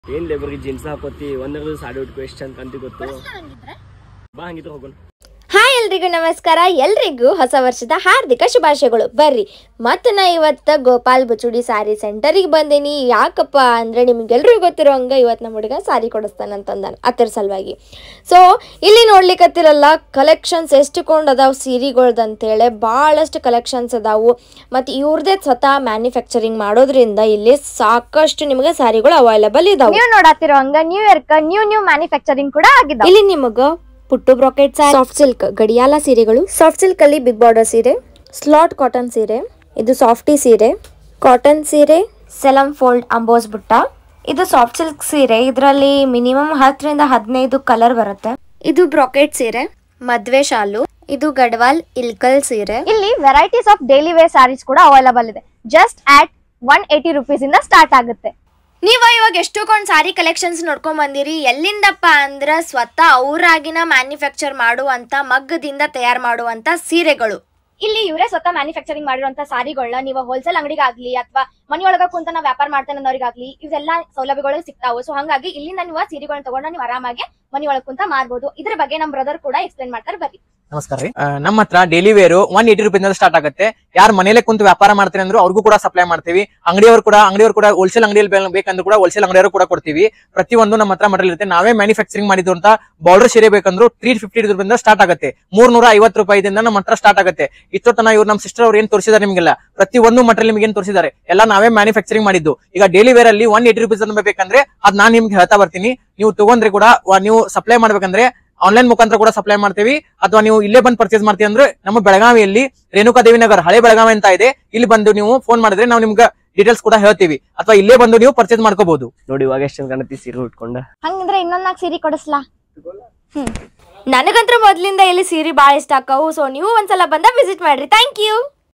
ಏನ್ ಲೇಬರ್ಗೆ ಜೀನ್ಸ್ ಹಾಕೋತಿ ಒಂದ್ರ ಸಾಡಿ ಉಟ್ಕೋ ಎಷ್ಟು ಚಂದ ಕಂತಿ ಗೊತ್ತು ಬಾ ಹಂಗಿದ್ರೆ ಹೋಗೋಣ ಹಾಯ್ ಎಲ್ರಿಗೂ ನಮಸ್ಕಾರ ಎಲ್ರಿಗೂ ಹೊಸ ವರ್ಷದ ಹಾರ್ದಿಕ ಶುಭಾಶಯಗಳು ಬರ್ರಿ ಮತ್ತು ನಾ ಇವತ್ತು ಗೋಪಾಲ್ ಬುಚುಡಿ ಸಾರಿ ಸೆಂಟರಿಗೆ ಬಂದೀನಿ ಯಾಕಪ್ಪ ಅಂದರೆ ನಿಮಗೆಲ್ರಿಗೂ ಗೊತ್ತಿರೋ ಹಂಗೆ ಇವತ್ತು ನಮ್ಮ ಹುಡುಗ ಸಾರಿ ಕೊಡಿಸ್ತಾನಂತಂದಾನ ಅದ್ರ ಸಲುವಾಗಿ ಸೊ ಇಲ್ಲಿ ನೋಡ್ಲಿಕ್ಕತ್ತಿರಲ್ಲ ಕಲೆಕ್ಷನ್ಸ್ ಎಷ್ಟು ಕೊಂಡು ಅದಾವ ಸೀರೆಗಳ್ದು ಅಂತೇಳಿ ಭಾಳಷ್ಟು ಕಲೆಕ್ಷನ್ಸ್ ಅದಾವು ಮತ್ತು ಇವ್ರದೇ ಸ್ವತಃ ಮ್ಯಾನುಫ್ಯಾಕ್ಚರಿಂಗ್ ಮಾಡೋದ್ರಿಂದ ಇಲ್ಲಿ ಸಾಕಷ್ಟು ನಿಮಗೆ ಸಾರಿಗಳು ಅವೈಲೇಬಲ್ ಇದಾವೆ ನೀವು ನೋಡತ್ತಿರೋ ಹಂಗ new year new new manufacturing ಕೂಡ ಆಗಿದ್ದಾವೆ ಇಲ್ಲಿ ನಿಮಗ ಪುಟ್ಟು ಬ್ರಾಕೆಟ್ ಸಾಫ್ಟ್ ಸಿಲ್ಕ್ ಗಡಿಯಾಲ ಸೀರೆಗಳು ಸಾಫ್ಟ್ ಸಿಲ್ಕ್ ಅಲ್ಲಿ ಬಿಗ್ ಬಾರ್ಡರ್ ಸೀರೆ ಸ್ಲಾಟ್ ಕಾಟನ್ ಸೀರೆ ಇದು ಸಾಫ್ಟಿ ಸೀರೆ ಕಾಟನ್ ಸೀರೆ ಸೆಲಂ ಫೋಲ್ಡ್ ಅಂಬೋಸ್ ಬುಟ್ಟ ಇದು ಸಾಫ್ಟ್ ಸಿಲ್ಕ್ ಸೀರೆ ಇದರಲ್ಲಿ ಮಿನಿಮಮ್ ಹತ್ತರಿಂದ ಹದಿನೈದು ಕಲರ್ ಬರುತ್ತೆ ಇದು ಬ್ರಾಕೆಟ್ ಸೀರೆ ಮದ್ವೆ ಶಾಲು ಇದು ಗಡ್ವಾಲ್ ಇಲ್ಕಲ್ ಸೀರೆ ಇಲ್ಲಿ varieties of daily wear sarees ಕೂಡ ಅವೈಲಬಲ್ ಇದೆ just at one eighty rupees ಇಂದ ಸ್ಟಾರ್ಟ್ ಆಗುತ್ತೆ ನೀವು ಇವಾಗ ಎಷ್ಟೊಂದು ಸಾರಿ ಕಲೆಕ್ಷನ್ಸ್ ನೋಡ್ಕೊಂಡ್ ಬಂದಿರಿ ಎಲ್ಲಿಂದಪ್ಪ ಅಂದ್ರೆ ಸ್ವತಃ ಅವರಾಗಿನ ಮ್ಯಾನುಫ್ಯಾಕ್ಚರ್ ಮಾಡುವಂತ ಮಗ್ಗದಿಂದ ತಯಾರು ಮಾಡುವಂತ ಸೀರೆಗಳು ಇಲ್ಲಿ ಇವರೇ ಸ್ವತಃ ಮ್ಯಾನುಫ್ಯಾಕ್ಚರಿಂಗ್ ಮಾಡಿರುವಂತ ಸಾರಿಗಳನ್ನ ನೀವು ಹೋಲ್ಸೇಲ್ ಅಂಗಡಿಗಾಗ್ಲಿ ಅಥವಾ ಮನೆಯೊಳಗ ಕುಂತ ನಾವು ವ್ಯಾಪಾರ ಮಾಡ್ತೇನೆ ಅನ್ನೋರಿಗಾಗ್ಲಿ ಇವೆಲ್ಲ ಸೌಲಭ್ಯಗಳು ಸಿಗ್ತಾವು ಸೊ ಹಂಗಾಗಿ ಇಲ್ಲಿಂದ ನೀವು ಸೀರೆಗಳನ್ನ ತಗೊಂಡು ನೀವು ಆರಾಮಾಗಿ ಮನೆಯೊಳಗ್ ಕುಂತ ಮಾರ್ಬೋದು ಇದ್ರ ಬಗ್ಗೆ ನಮ್ಮ ಬ್ರದರ್ ಕೂಡ ಎಕ್ಸ್ಪ್ಲೇನ್ ಮಾಡ್ತಾರೆ ಬರ್ರಿ ನಮಸ್ಕಾರ ರೀ ಆ, ನಮ್ಮ ಹತ್ರ daily wear one eighty rupees start ಆಗುತ್ತೆ ಯಾರು ಮನೇಲೆ ಕುಂತು ವ್ಯಾಪಾರ ಮಾಡ್ತಾರೆ ಅಂದ್ರೆ ಅವ್ರಿಗೂ ಕೂಡ ಸಪ್ಲೈ ಮಾಡ್ತೀವಿ ಅಂಗಡಿಯವರು ಕೂಡ ಅಂಗಡಿಯವರು ಕೂಡ ಹೋಲ್ಸೇಲ್ ಅಂಗಡಿಯಲ್ಲಿ ಬೇ- ಬೇಕಂದ್ರೂ ಕೂಡ ಹೋಲ್ಸೇಲ್ ಅಂಗಡಿಯವರು ಕೂಡ ಕೊಡ್ತೀವಿ ಪ್ರತಿಯೊಂದು ನಮ್ಮ ಹತ್ರ ಮಟೀರಿಯಲ್ ಇರುತ್ತೆ ನಾವೇ ಮ್ಯಾನುಫ್ಯಾಕ್ಚರಿಂಗ್ ಮಾಡಿದ್ದು ಅಂತ ಬಾರ್ಡರ್ ಸೀರೆ ಬೇಕಂದ್ರು ತ್ರೀ ಫಿಫ್ಟಿ ರೂಪಾಯಿಂದ ಸ್ಟಾರ್ಟ್ ಆಗುತ್ತೆ ಮೂರ್ನೂರ ಐವತ್ತು ರೂಪಾಯಿದಿಂದ ನಮ್ಮ ಹತ್ರ ಸ್ಟಾರ್ಟ್ ಆಗುತ್ತೆ ಇಷ್ಟೊತ್ತನ ಇವ್ರು ನಮ್ಮ ಸಿಸ್ಟರ್ ಅವ್ರು ಏನ್ ತೋರಿಸಿದಾರೆ ನಿಮಗೆಲ್ಲ ಪ್ರತಿ ಒಂದು ಮಟೀರಿಯಲ್ ನಿಮ್ಗೆ ಏನ್ ತೋರಿಸಿದ್ದಾರೆ ಎಲ್ಲ ನಾವೇ ಮ್ಯಾನುಫ್ಯಾಕ್ಚರಿಂಗ್ ಮಾಡಿದ್ದು ಈಗ ಡೈಲಿ ವೇರ್ ಅಲ್ಲಿ ಒನ್ ಏಟಿ ರುಪೀಸ್ ಬೇಕಂದ್ರೆ ಅದ್ ನಾನು ನಿಮ್ಗೆ ಹೇಳ್ತಾ ಬರ್ತೀನಿ ನೀವು ತಗೊಂಡ್ರೆ ಕೂಡ ವ- ನೀವು ಸಪ್ಲೈ ಮಾಡ್ಬೇಕಂದ್ರೆ ಆನ್ಲೈನ್ ಮುಖಾಂತರ ಕೂಡ ಸಪ್ಲೈ ಮಾಡ್ತೀವಿ ಅಥವಾ ನೀವು ಇಲ್ಲೇ ಬಂದು ಪರ್ಚೇಸ್ ಮಾಡ್ತೀವಿ ಅಂದ್ರೆ ನಮ್ಮ ಬೆಳಗಾವಿಯಲ್ಲಿ ರೇಣುಕಾ ದೇವಿ ನಗರ್ ಹಳೆ ಬೆಳಗಾವಿ ಅಂತ ಇದೆ ಇಲ್ಲಿ ಬಂದು ನೀವು ಫೋನ್ ಮಾಡಿದ್ರೆ ನಾವು ನಿಮ್ಗೆ ಡೀಟೇಲ್ಸ್ ಕೂಡ ಹೇಳ್ತೀವಿ ಅಥವಾ ಇಲ್ಲೇ ಬಂದು ನೀವು ಪರ್ಚೇಸ್ ಮಾಡ್ಕೋಬಹುದು ನೋಡಿ ಇವಾಗ ಎಷ್ಟು ಚಂದ ಕಾಣತಿ ಸೀರೆ ಉಟ್ಕೊಂಡ ಹಂಗಂದ್ರೆ ಇನ್ನೊಂದ್ ನಾಲ್ಕು ಸೀರೆ ಕೊಡಿಸ್ಲಾ ನನಗಂತೂ ಮೊದ್ಲಿಂದ ಇಲ್ಲಿ ಸೀರೆ ಭಾಳ ಇಷ್ಟ ಆಕವು ಸೊ ನೀವು ಒಂದ್ಸಲ ಬಂದ ವಿಸಿಟ್ ಮಾಡ್ರಿ ಥ್ಯಾಂಕ್ ಯು